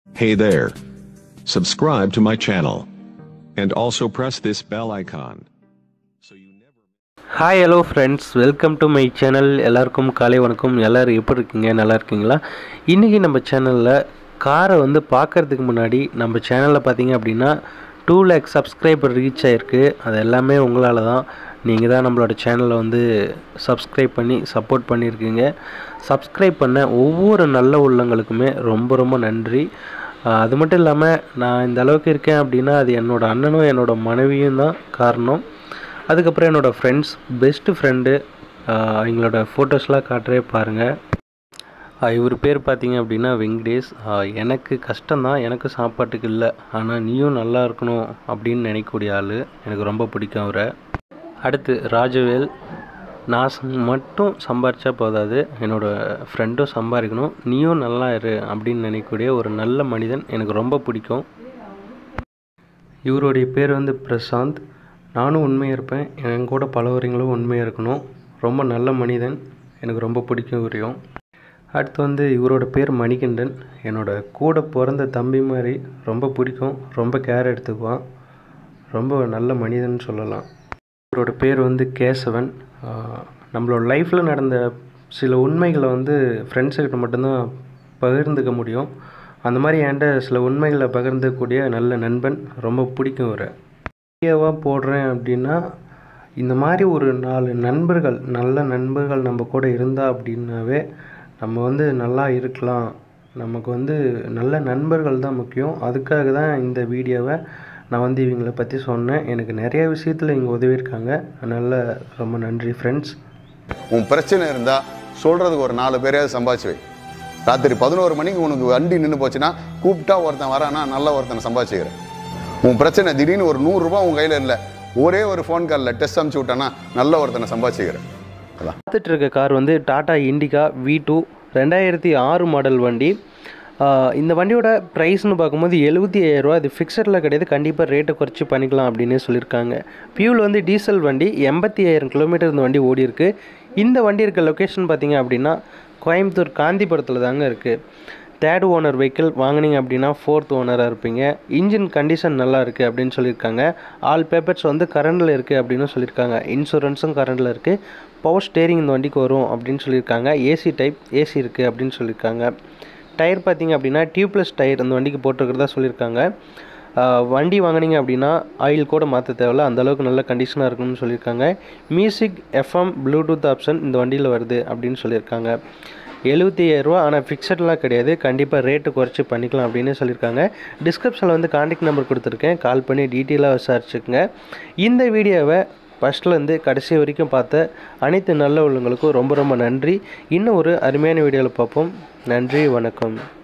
Hey there. Subscribe to my channel. And also press this bell icon. So you never hi hello friends welcome to my channel எல்லாருக்கும் காலை வணக்கம் எல்லோரும் எப்படி இருக்கீங்க நல்லா இருக்கீங்களா இன்றைக்கி நம்ம சேனலில் காரை வந்து பார்க்கறதுக்கு முன்னாடி நம்ம சேனலில் பார்த்தீங்க அப்படின்னா டூ லேக் சப்ஸ்கிரைபர் ரீச் ஆகிருக்கு அது எல்லாமே உங்களால் தான் நீங்கள் தான் நம்மளோட சேனலை வந்து சப்ஸ்கிரைப் பண்ணி சப்போர்ட் பண்ணியிருக்கீங்க சப்ஸ்கிரைப் பண்ண ஒவ்வொரு நல்ல உள்ளங்களுக்குமே ரொம்ப ரொம்ப நன்றி ஆஹ் அது மட்டும் இல்லாமல் நான் இந்த அளவுக்கு இருக்கேன் அப்படின்னா அது என்னோட அண்ணனும் என்னோட மனைவியும் தான் காரணம் அதுக்கப்புறம் என்னோடய ஃப்ரெண்ட்ஸ் பெஸ்ட்டு ஃப்ரெண்டு அவங்களோட ஃபோட்டோஸ்லாம் காட்டுறே பாருங்கள் இவர் பேர் பார்த்தீங்க அப்படின்னா வெங்கடேஷ் ஆஹ் எனக்கு கஷ்டம்தான் எனக்கு சாப்பாட்டுக்கு இல்லை ஆனால் நீயும் நல்லா இருக்கணும் அப்படின்னு நினைக்கக்கூடிய ஆள் எனக்கு ரொம்ப பிடிக்கும் அவரை அடுத்து ராஜவேல் நான் சம்- மட்டும் சம்பாரிச்சா போதாது என்னோடய ஃப்ரெண்டும் சம்பாதிக்கணும் நீயும் நல்லா இரு அப்படின்னு நினைக்கக்கூடிய ஒரு நல்ல மனிதன் எனக்கு ரொம்ப பிடிக்கும் இவருடைய பேர் வந்து பிரசாந்த் நானும் உண்மையாக இருப்பேன் என் கூட பழகுறவங்களும் உண்மையாக இருக்கணும் ரொம்ப நல்ல மனிதன் எனக்கு ரொம்ப பிடிக்கும் இவரையும் அடுத்து வந்து இவரோட பேர் மணிகண்டன் என்னோட கூட பிறந்த தம்பி மாதிரி ரொம்ப பிடிக்கும் ரொம்ப கேர் எடுத்துக்குவான் ரொம்ப நல்ல மனிதன் சொல்லலாம் இவரோட பேர் வந்து கேசவன் ஆஹ் நம்மளோட லைஃப்பில் நடந்த சில உண்மைகளை வந்து ஃப்ரெண்ட்ஸுக்கிட்ட மட்டும்தான் பகிர்ந்துக்க முடியும் அந்த மாதிரி என்கிட்ட சில உண்மைகளை பகிர்ந்துக்கூடிய நல்ல நண்பன் ரொம்ப பிடிக்கும் இவரை வீடியோவாக போடுறேன் அப்படின்னா இந்த மாதிரி ஒரு நாலு நண்பர்கள் நல்ல நண்பர்கள் நம்ம கூட இருந்தா அப்படின்னாவே நம்ம வந்து நல்லா இருக்கலாம் நமக்கு வந்து நல்ல நண்பர்கள் தான் முக்கியம் அதுக்காக தான் இந்த வீடியோவை நான் வந்து இவங்களை பற்றி சொன்னேன் எனக்கு நிறைய விஷயத்தில் இவங்க உதவியிருக்காங்க அதனால் ரொம்ப நன்றி ஃப்ரெண்ட்ஸ் உன் பிரச்சனை இருந்தா சொல்றதுக்கு ஒரு நாலு பேரையாவது சம்பாதிச்சு வை ராத்திரி பதினோரு மணிக்கு உனக்கு வண்டி நின்று போச்சுன்னா கூப்பிட்டா ஒருத்தன் வரானா நல்ல ஒருத்தனை சம்பாதிச்சுக்கிறேன் உன் பிரச்சனை திடீர்னு ஒரு நூறுரூபா உன் கையில் இல்லை ஒரே ஒரு ஃபோன் காலில் டெஸ்ட் அமுச்சு விட்டானா நல்ல ஒருத்தனை சம்பாதிச்சுக்கிறேன் அதான் பார்த்துட்டு இருக்க கார் வந்து டாடா இண்டிகா வி டூ ரெண்டாயிரத்தி ஆறு மாடல் வண்டி ஆஹ் இந்த வண்டியோட ப்ரைஸ்னு பார்க்கும்போது எழுபத்தி ஐயாயிரரூவா இது ஃபிக்ஸடில் கிடையாது கண்டிப்பாக ரேட்டை குறைச்சி பண்ணிக்கலாம் அப்படின்னு சொல்லியிருக்காங்க பியூல் வந்து டீசல் வண்டி எண்பத்தி ஐயாயிரம் கிலோமீட்டர் இந்த வண்டி ஓடி இருக்கு இந்த வண்டி இருக்க லொக்கேஷன் பார்த்தீங்க அப்படின்னா கோயம்புத்தூர் காந்திபுரத்தில் தாங்க இருக்குது தேர்ட் ஓனர் வெஹிக்கிள் வாங்குனீங்க அப்படின்னா ஃபோர்த் ஓனராக இருப்பீங்க இன்ஜின் கண்டிஷன் நல்லா இருக்குது அப்படின்னு சொல்லியிருக்காங்க ஆல் பேப்பர்ஸ் வந்து கரண்டில் இருக்குது அப்படின்னு சொல்லியிருக்காங்க இன்சூரன்ஸும் கரண்டில் இருக்குது பவர் ஸ்டேரிங் இந்த வண்டிக்கு வரும் அப்படின்னு சொல்லியிருக்காங்க ஏசி டைப் ஏசி இருக்குது அப்படின்னு சொல்லியிருக்காங்க டயர் பார்த்தீங்க அப்படின்னா டியூப்லெஸ் டயர் இந்த வண்டிக்கு போட்டிருக்கிறதா சொல்லியிருக்காங்க ஆஹ் வண்டி வாங்குனீங்க அப்படின்னா ஆயில் கூட மாற்ற தேவையில்ல அந்த அளவுக்கு நல்ல கண்டிஷனாக இருக்கணும்னு சொல்லியிருக்காங்க மியூசிக் எஃப்எம் ப்ளூடூத் ஆப்ஷன் இந்த வண்டியில் வருது அப்படின்னு சொல்லியிருக்காங்க எழுபத்தி ஐயாயிரரூவா ஆனால் ஃபிக்ஸட்லாம் கிடையாது கண்டிப்பாக ரேட்டு குறைச்சி பண்ணிக்கலாம் அப்படின்னு சொல்லியிருக்காங்க டிஸ்கிரிப்ஷனில் வந்து காண்டாக்ட் நம்பர் கொடுத்துருக்கேன் கால் பண்ணி டீட்டெயிலாக விசாரிச்சுக்கங்க இந்த வீடியோவை ஃபஸ்ட்லேருந்து கடைசி வரைக்கும் பார்த்த அனைத்து நல்ல உள்ளவங்களுக்கும் ரொம்ப ரொம்ப நன்றி இன்னும் ஒரு அருமையான வீடியோவில் பார்ப்போம் நன்றி வணக்கம்